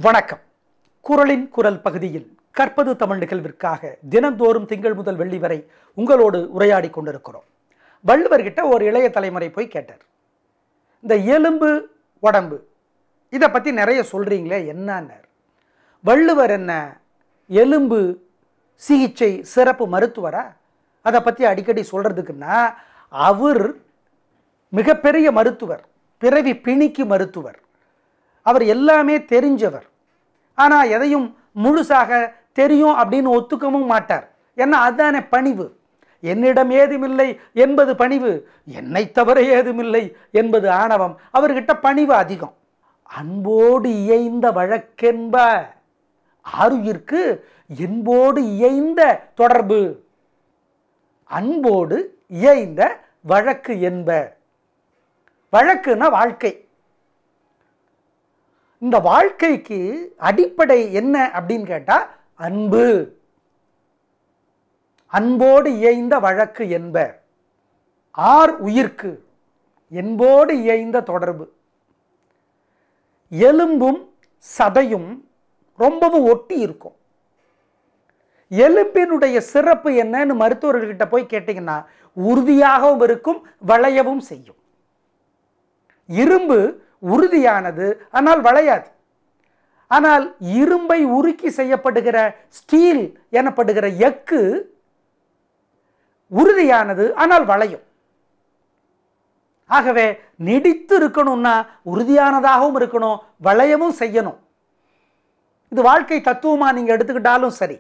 வணக்கம் குரலின் குரல் பகுதியில் கற்பது தமிழ் நிகழ்விற்காக தினந்தோறும் திங்கள் முதல் வெள்ளி வரை உங்களோடு உரையாடி கொண்டிருக்கிறோம் வள்ளுவர்கிட்ட ஒரு இளைய தலைமுறை போய் கேட்டார் இந்த எலும்பு உடம்பு இதை பற்றி நிறைய சொல்கிறீங்களே என்னன்னார் வள்ளுவர் என்ன எலும்பு சிகிச்சை சிறப்பு மருத்துவரா அதை பற்றி அடிக்கடி சொல்கிறதுக்குன்னா அவர் மிகப்பெரிய மருத்துவர் பிறவி பிணிக்கு மருத்துவர் அவர் எல்லாமே தெரிஞ்சவர் ஆனால் எதையும் முழுசாக தெரியும் அப்படின்னு ஒத்துக்கவும் மாட்டார் ஏன்னா அதுதானே பணிவு என்னிடம் ஏதுமில்லை என்பது பணிவு என்னை தவிர ஏதுமில்லை என்பது ஆணவம் அவர்கிட்ட பணிவு அதிகம் அன்போடு இயைந்த வழக்கென்ப ஆருயிர்க்கு என்போடு இயைந்த தொடர்பு அன்போடு இயைந்த வழக்கு என்ப வழக்குன்னா வாழ்க்கை இந்த வாழ்க்கைக்கு அடிப்படை என்ன அப்படின்னு கேட்டால் அன்பு அன்போடு இயைந்த வழக்கு என்ப ஆர் உயிர்க்கு என்போடு இயைந்த தொடர்பு எலும்பும் சதையும் ரொம்பவும் ஒட்டி இருக்கும் எலும்பினுடைய சிறப்பு என்னன்னு மருத்துவர்கள்கிட்ட போய் கேட்டிங்கன்னா உறுதியாகவும் இருக்கும் வளையவும் செய்யும் இரும்பு உறுதியானது ஆனால் வளையாது ஆனால் இரும்பை உருக்கி செய்யப்படுகிற ஸ்டீல் எனப்படுகிற எக்கு உறுதியானது ஆனால் வளையும் ஆகவே நீடித்து இருக்கணும்னா உறுதியானதாகவும் இருக்கணும் வளையவும் செய்யணும் இது வாழ்க்கை தத்துவமா நீங்க எடுத்துக்கிட்டாலும் சரி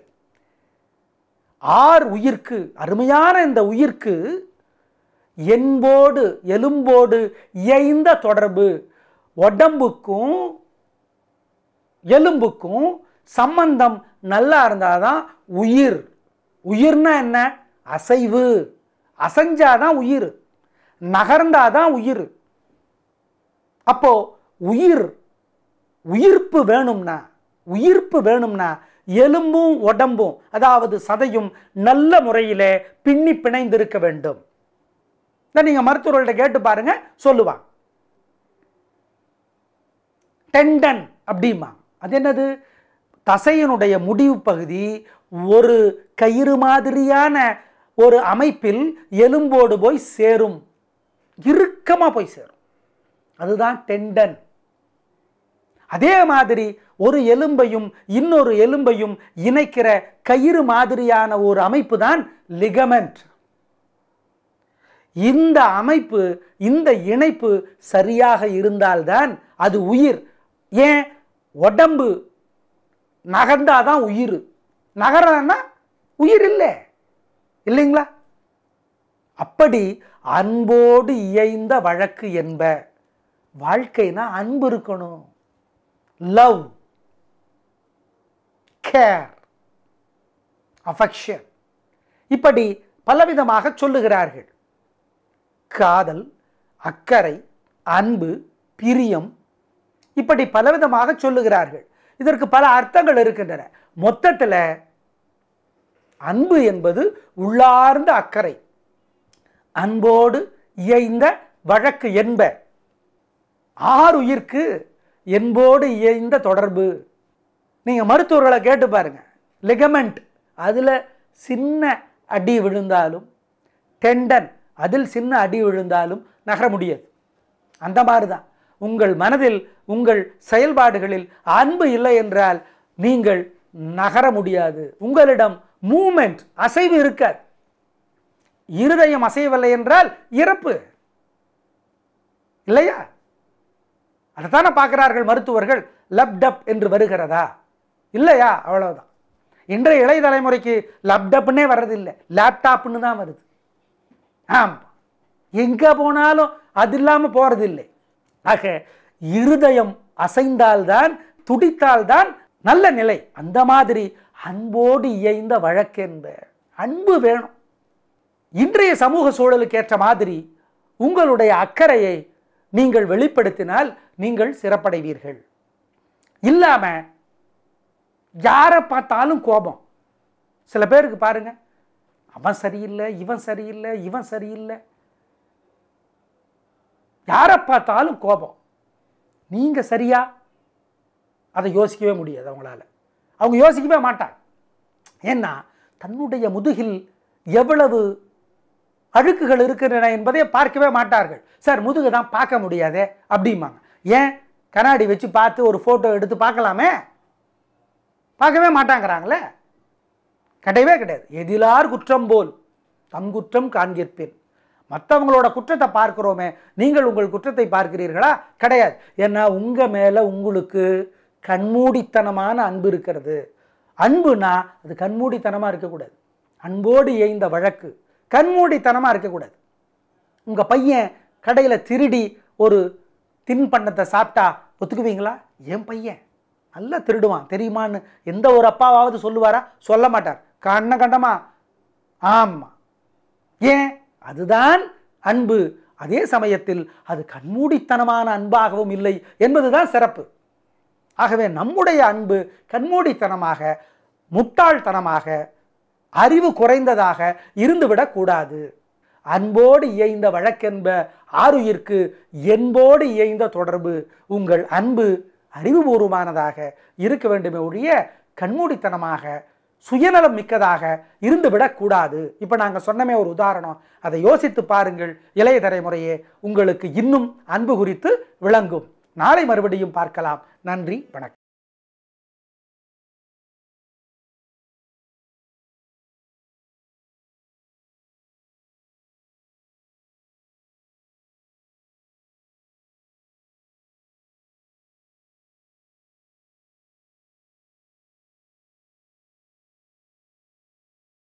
ஆர் உயிர்க்கு அருமையான இந்த உயிர்க்கு என்போடு எலும்போடு இயைந்த தொடர்பு உடம்புக்கும் எலும்புக்கும் சம்பந்தம் நல்லா இருந்தாதான் உயிர் உயிர்னா என்ன அசைவு அசைஞ்சாதான் உயிர் நகர்ந்தாதான் உயிர் அப்போ உயிர் உயிர்ப்பு வேணும்னா உயிர்ப்பு வேணும்னா எலும்பும் உடம்பும் அதாவது சதையும் நல்ல முறையிலே பின்னி பிணைந்திருக்க வேண்டும் இதை நீங்கள் மருத்துவர்கள்ட்ட கேட்டு பாருங்க சொல்லுவாங்க டெண்டன் அப்படிமா அது என்னது தசையினுடைய முடிவு பகுதி ஒரு கயிறு மாதிரியான ஒரு அமைப்பில் எலும்போடு போய் சேரும் இறுக்கமாக போய் சேரும் அதுதான் டெண்டன் அதே மாதிரி ஒரு எலும்பையும் இன்னொரு எலும்பையும் இணைக்கிற கயிறு மாதிரியான ஒரு அமைப்பு தான் லிகமெண்ட் இந்த அமைப்பு இந்த இணைப்பு சரியாக இருந்தால்தான் அது உயிர் ஏன் உடம்பு நகர்ந்தாதான் உயிர் நகரன்னா உயிர் இல்லை இல்லைங்களா அப்படி அன்போடு இயைந்த வழக்கு என்ப வாழ்க்கைனா அன்பு இருக்கணும் லவ் கேர் அஃபெக்ஷன் இப்படி பலவிதமாக சொல்லுகிறார்கள் காதல் அக்கறை அன்பு பிரியம் இப்படி பலவிதமாக சொல்லுகிறார்கள் இதற்கு பல அர்த்தங்கள் இருக்கின்றன மொத்தத்தில் அன்பு என்பது உள்ளார்ந்த அக்கறை அன்போடு இயைந்த வழக்கு என்ப ஆறுயிர்க்கு என்போடு இயைந்த தொடர்பு நீங்கள் மருத்துவர்களை கேட்டு பாருங்க லிகமெண்ட் அதில் சின்ன அடி விழுந்தாலும் டெண்டன் அதில் சின்ன அடி விழுந்தாலும் நகர முடியாது அந்த மாதிரி தான் உங்கள் மனதில் உங்கள் செயல்பாடுகளில் அன்பு இல்லை என்றால் நீங்கள் நகர முடியாது உங்களிடம் மூமெண்ட் அசைவு இருக்காது இருதயம் அசையவில்லை என்றால் இறப்பு இல்லையா அதைத்தானே பார்க்கிறார்கள் மருத்துவர்கள் லப்டப் என்று வருகிறதா இல்லையா அவ்வளவுதான் இன்றைய இளைய தலைமுறைக்கு லப்டப்னே வர்றதில்லை லேப்டாப்னு தான் வருது ஆமாம் எங்கே போனாலும் அது இல்லாமல் போகிறதில்லை ஆக இருதயம் அசைந்தால்தான் துடித்தால்தான் நல்ல நிலை அந்த மாதிரி அன்போடு இயைந்த வழக்கென்ப அன்பு வேணும் இன்றைய சமூக சூழலுக்கு ஏற்ற மாதிரி உங்களுடைய அக்கறையை நீங்கள் வெளிப்படுத்தினால் நீங்கள் சிறப்படைவீர்கள் இல்லாம யாரை பார்த்தாலும் கோபம் சில பேருக்கு பாருங்க அவன் சரியில்லை இவன் சரியில்லை இவன் சரியில்லை யாரை பார்த்தாலும் கோபம் நீங்க சரியா அதை யோசிக்கவே முடியாது அவங்களால அவங்க யோசிக்கவே மாட்டாங்க ஏன்னா தன்னுடைய முதுகில் எவ்வளவு அழுக்குகள் இருக்கின்றன என்பதை பார்க்கவே மாட்டார்கள் சார் முதுகு தான் பார்க்க முடியாதே அப்படிம்பாங்க ஏன் கண்ணாடி வச்சு பார்த்து ஒரு ஃபோட்டோ எடுத்து பார்க்கலாமே பார்க்கவே மாட்டாங்கிறாங்களே கிடையவே கிடையாது எதிலார் குற்றம் போல் தம் குற்றம் காண்கிற்பேன் மற்றவங்களோட குற்றத்தை பார்க்கிறோமே நீங்கள் உங்கள் குற்றத்தை பார்க்கிறீர்களா கிடையாது ஏன்னா உங்கள் மேலே உங்களுக்கு கண்மூடித்தனமான அன்பு இருக்கிறது அன்புனா அது கண்மூடித்தனமாக இருக்கக்கூடாது அன்போடு ஏய்ந்த வழக்கு கண்மூடித்தனமாக இருக்கக்கூடாது உங்கள் பையன் கடையில் திருடி ஒரு தின்பண்டத்தை சாப்பிட்டா ஒத்துக்குவீங்களா என் பையன் நல்லா திருடுவான் தெரியுமான்னு எந்த ஒரு அப்பாவாவது சொல்லுவாரா சொல்ல மாட்டார் கண்ண கண்டமா ஆமாம் ஏன் அதுதான் அன்பு அதே சமயத்தில் அது கண்மூடித்தனமான அன்பாகவும் இல்லை என்பதுதான் சிறப்பு ஆகவே நம்முடைய அன்பு கண்மூடித்தனமாக முட்டாள்தனமாக அறிவு குறைந்ததாக இருந்துவிடக்கூடாது அன்போடு இயைந்த வழக்கென்ப ஆருயிர்க்கு என்போடு இயைந்த தொடர்பு உங்கள் அன்பு அறிவுபூர்வமானதாக இருக்க வேண்டுமே ஒழிய கண்மூடித்தனமாக சுயநலம் மிக்கதாக இருந்துவிடக்கூடாது இப்போ நாங்கள் சொன்னமே ஒரு உதாரணம் அதை யோசித்து பாருங்கள் இளைய தலைமுறையே உங்களுக்கு இன்னும் அன்பு குறித்து விளங்கும் நாளை மறுபடியும் பார்க்கலாம் நன்றி வணக்கம்